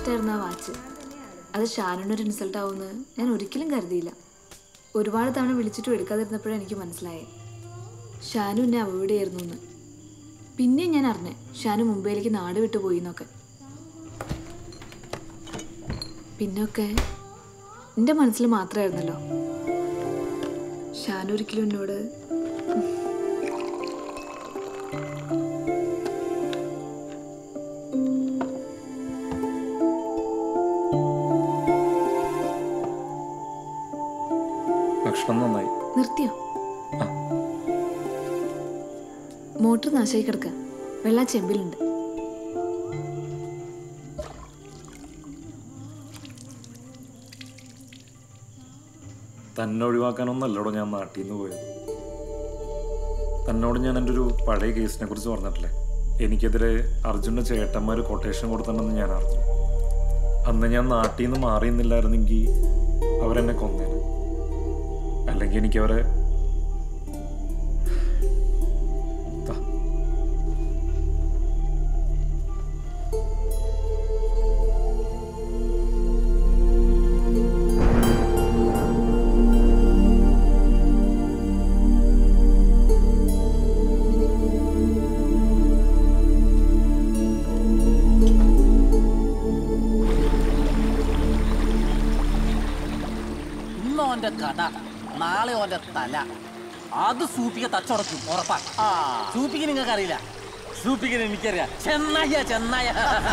ഇഷ്ടമായിരുന്നു ആ വാച്ച് അത് ഷാനുവിനൊരു ഇൻസൾട്ട് ആവുമെന്ന് ഞാൻ ഒരിക്കലും കരുതിയില്ല ഒരുപാട് തവണ വിളിച്ചിട്ടും എടുക്കാതിരുന്നപ്പോഴാണ് എനിക്ക് മനസ്സിലായത് ഷാനു എന്നെ അവോയ്ഡ് ചെയ്യായിരുന്നു എന്ന് പിന്നെ ഞാൻ അറിഞ്ഞേ ഷാനു മുംബൈയിലേക്ക് നാട് വിട്ടു പോയി എന്നൊക്കെ പിന്നൊക്കെ എൻ്റെ മനസ്സിൽ മാത്രമായിരുന്നല്ലോ ഷാനു ഒരിക്കലും എന്നോട് ഭക്ഷണം നന്നായി നിർത്തിയോ ആ. മോട്ടർ നാശമായി കിടക്കുക വെള്ളം ചെമ്പിലുണ്ട് തന്നെ ഒഴിവാക്കാനൊന്നല്ലടോ ഞാൻ നാട്ടിൽ നിന്ന് പോയത് തന്നോട് ഞാൻ എൻ്റെ ഒരു പഴയ കേസിനെ കുറിച്ച് പറഞ്ഞിട്ടില്ലേ എനിക്കെതിരെ അർജുൻ്റെ ചേട്ടന്മാർ കൊട്ടേഷൻ കൊടുത്തിട്ടുണ്ടെന്ന് ഞാൻ അറിഞ്ഞു അന്ന് ഞാൻ നാട്ടിൽ നിന്ന് മാറിയെന്നില്ലായിരുന്നെങ്കിൽ അവരെന്നെ കൊന്നേനെ അല്ലെങ്കിൽ എനിക്കവരെ ദാ, ഇന്ന് ഓന്റെ കഥ നാളെ ഓന്റെ തല അത് സൂപ്പിക തച്ചുടക്കും ഉറപ്പാ സൂപ്പിക്ക് നിങ്ങൾക്ക് അറിയില്ല സൂപ്പിക്കിന് എനിക്കറിയാം ചെന്നായ ചെന്നായ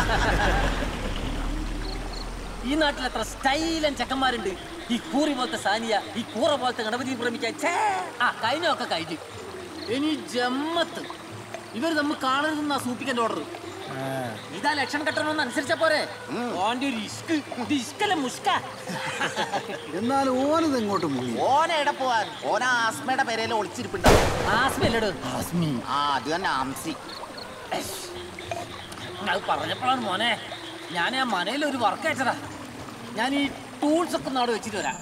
ഈ നാട്ടിൽ എത്ര സ്റ്റൈലൻ ചെക്കന്മാരുണ്ട് ഈ കൂറി പോലത്തെ സാനിയ ഈ കൂറ പോലത്തെ ഗണപതി പ്രമിക്കാൻ ഛേ! ആ കഴിഞ്ഞൊക്കെ കഴിഞ്ഞു ഇനി ജമ്മത്ത് ഇവർ നമ്മൾ കാണരുതെന്നാ സൂപ്പിക്കന്റെ ഓർഡർ ഇതാ ലക്ഷണം കെട്ടണമെന്ന് അനുസരിച്ച പോരെ ഓന്റെ ഒരു ഇഷ്ക് ഇത് ഇഷ്കല്ല മുഷ്ക എന്നാലും ഓനത് എങ്ങോട്ട് മുങ്ങി ഓന എവിടെ പോവാൻ ഓന ആസ്മയുടെ പേരയിൽ ഒളിച്ചിരിപ്പുണ്ടാവും ആസ്മല്ലട് ആസ്മി ആ അത് തന്നെ ആംസി അത് പറഞ്ഞപ്പോഴാണ് മോനെ ഞാൻ ആ മനയിൽ ഒരു വർക്ക് അയച്ചതാ ഞാൻ ഈ ടൂൾസ് ഒക്കെ നാട് വെച്ചിട്ട് വരാം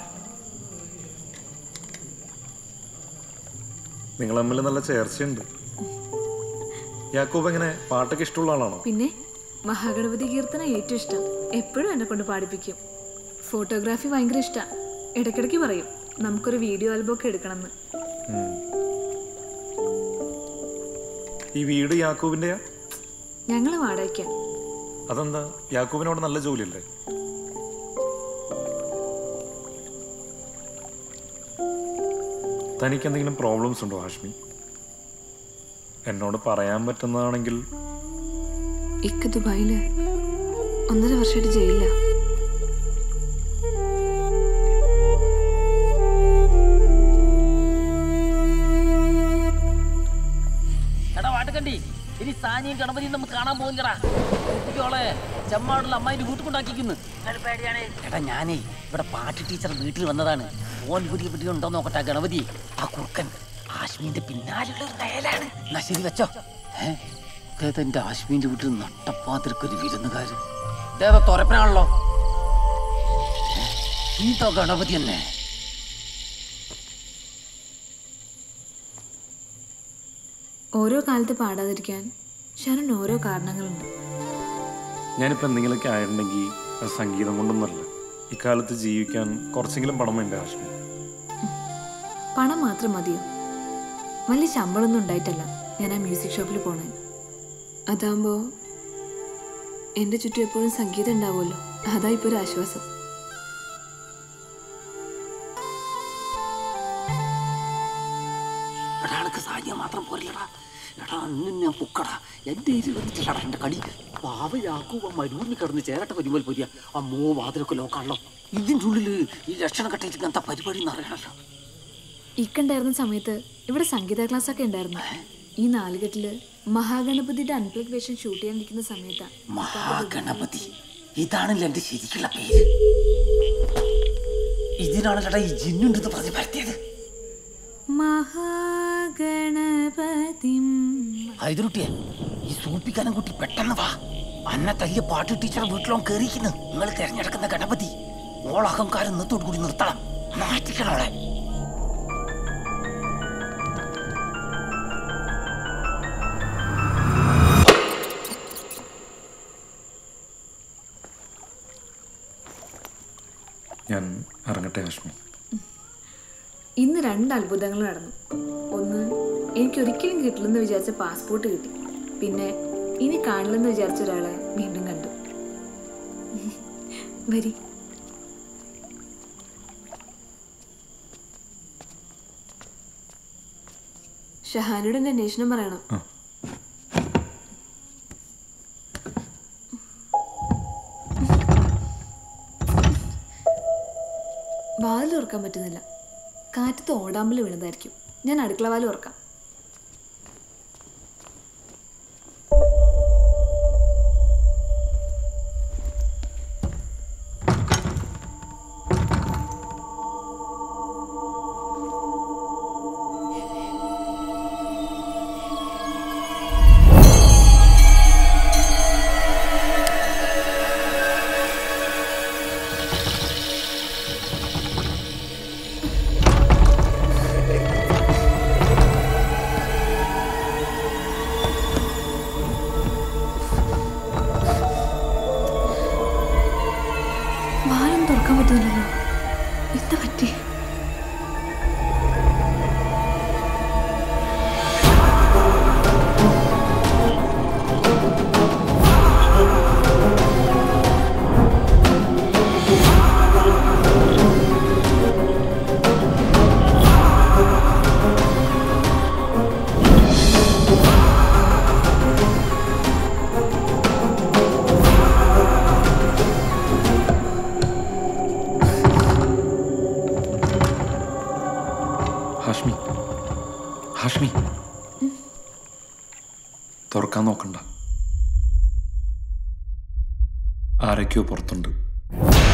നിങ്ങൾ തമ്മിൽ നല്ല ചേർച്ചയുണ്ട് യാക്കൂബ് എങ്ങനെ പാട്ടൊക്കെ ഇഷ്ടമുള്ള ആളാണോ പിന്നെ മഹാഗണപതി കീർത്തന ഏറ്റവും ഇഷ്ടം എപ്പോഴും എന്നെ കൊണ്ട് പാടിപ്പിക്കും ഫോട്ടോഗ്രാഫി ഭയങ്കര ഇഷ്ടമാണ് ഇടയ്ക്കിടയ്ക്ക് പറയും നമുക്കൊരു വീഡിയോ ആൽബം ഒക്കെ എടുക്കണമെന്ന് ഈ വീട് യാക്കൂബിൻ്റെയാ ഞങ്ങൾ വാടകയ്ക്കാം അതെന്താ യാക്കൂബിനോട് നല്ല ജോലിയല്ലേ തനിക്ക് എന്തെങ്കിലും പ്രോബ്ലംസ് ഉണ്ടോ ഹാഷ്മി എന്നോട് പറയാൻ പറ്റുന്നതാണെങ്കിൽ ഇക്ക ദുബായില് ഒന്നര വർഷമായിട്ട് ജയിലില്ല എടാ വാട്ടുകണ്ടി ഇനി സാനിയും ഗണപതിയും നമുക്ക് കാണാൻ പോകുന്നടാ കുട്ടിക്കോളെ ചെമ്മാടുള്ള അമ്മായിന്റെ വീട്ടിൽ കൊണ്ടാക്കിക്കുന്നു എടാ ഞാനേ ഇവിടെ പാട്ട് ടീച്ചർ വീട്ടിൽ വന്നതാണ് ഓൻ വീട്ടിൽ വീട്ടിൽ ഉണ്ടോ നോക്കട്ടെ ആ ഗണപതി ആ കുറുക്കൻ ആശ്മീന്റെ പിന്നാലുള്ള ഒരു നയലാണ് എന്നാ ശരി വെച്ചോ ഏ ഇതേതെന്റെ ആശ്മീന്റെ വീട്ടിൽ നട്ടപ്പാതിരക്കൊരു വിരുന്നുകാര് ഇതേതാ തുറപ്പനാണല്ലോ ഇതോ ഗണപതി തന്നെ ഓരോ കാലത്ത് പാടാതിരിക്കാൻ ഷാനൻ ഓരോ കാരണങ്ങളുണ്ട് ഞാനിപ്പോൾ എന്തെങ്കിലുമൊക്കെ ആയിട്ടുണ്ടെങ്കിൽ അത് സംഗീതം കൊണ്ടൊന്നുമല്ല ഇക്കാലത്ത് ജീവിക്കാൻ കുറച്ചെങ്കിലും പണം വേണ്ട ഹാഷ്മി പണം മാത്രം മതിയോ വലിയ ശമ്പളമൊന്നും ഉണ്ടായിട്ടല്ല ഞാൻ ആ മ്യൂസിക് ഷോപ്പിൽ പോണേ അതാകുമ്പോൾ എൻ്റെ ചുറ്റും എപ്പോഴും സംഗീതം ഉണ്ടാവുമല്ലോ അതാ ഇപ്പോൾ ഒരു ആശ്വാസം എടാ അനക്ക് സാനിയ മാത്രം പോരല്ലടാ എടാ അന്ന് ഞാൻ പൊക്കടാ എൻ്റെ ഏരിയ വന്നിട്ടില്ലടാ എൻ്റെ കളി പാവയാക്കൂ ആ മരുവിന് കിടന്ന് ചേരട്ട പരിമൽ പൊരിയ അമ്മോ വാതിലൊക്കെ ലോക്കാണല്ലോ ഇതിൻ്റെ ഉള്ളിൽ ഈ ലക്ഷണം കെട്ടിയിട്ട് എന്താ പരിപാടി എന്ന് അറിയണല്ലോ ഇക്കുണ്ടായിരുന്ന സമയത്ത് ഇവിടെ സംഗീത ക്ലാസ് ഒക്കെ ഉണ്ടായിരുന്നു ഈ നാലുകെട്ടില് മഹാഗണപതിയുടെ അൺപ്ലഗ് വേഷം ഷൂട്ട് ചെയ്യാനിരിക്കുന്ന സമയത്താണ് മഹാഗണപതി ഇതാണല്ലോ എൻ്റെ ശരിക്കുള്ള പേര് ഇതിനാണല്ലോടാ ഈ ജിന്നുണ്ടെന്ന് പറഞ്ഞ് പരത്തിയത് മഹാഗണപതി ഹൈദരുട്ടിയെ ഈ സൂപ്പിക്കാനും കുട്ടി പെട്ടെന്ന് വാ അന്ന തല്ലിയ പാട്ട് ടീച്ചർ വീട്ടിലോ കയറിക്കുന്നു നിങ്ങൾ തിരഞ്ഞെടുക്കുന്ന ഗണപതി ഓൾ അഹങ്കാരം ഇന്നത്തോടു കൂടി നിർത്തണം മാറ്റിക്കണം അവളെ ഞാൻ ഇറങ്ങട്ടെ ഹാഷ്മി ഇന്ന് രണ്ട് അത്ഭുതങ്ങൾ നടന്നു ഒന്ന് എനിക്കൊരിക്കലും കിട്ടില്ലെന്ന് വിചാരിച്ച പാസ്പോർട്ട് കിട്ടി പിന്നെ ഇനി കാണില്ലെന്ന് വിചാരിച്ച ഒരാളെ വീണ്ടും കണ്ടു വരി ഷഹാനോട് എൻ്റെ അന്വേഷണം പറയണം ആ. വാതിൽ തുറക്കാൻ പറ്റുന്നില്ല കാറ്റത്ത് ഓടാമ്പൽ വീണതായിരിക്കും ഞാൻ അടുക്കള വാല് തുറക്കാം വാലൊന്നും തുറക്കാൻ പറ്റുന്നില്ലല്ലോ എന്താ പറ്റി ഹാഷ്മി ഹാഷ്മി തുറക്കാൻ നോക്കണ്ട ആരൊക്കെയോ പുറത്തുണ്ട്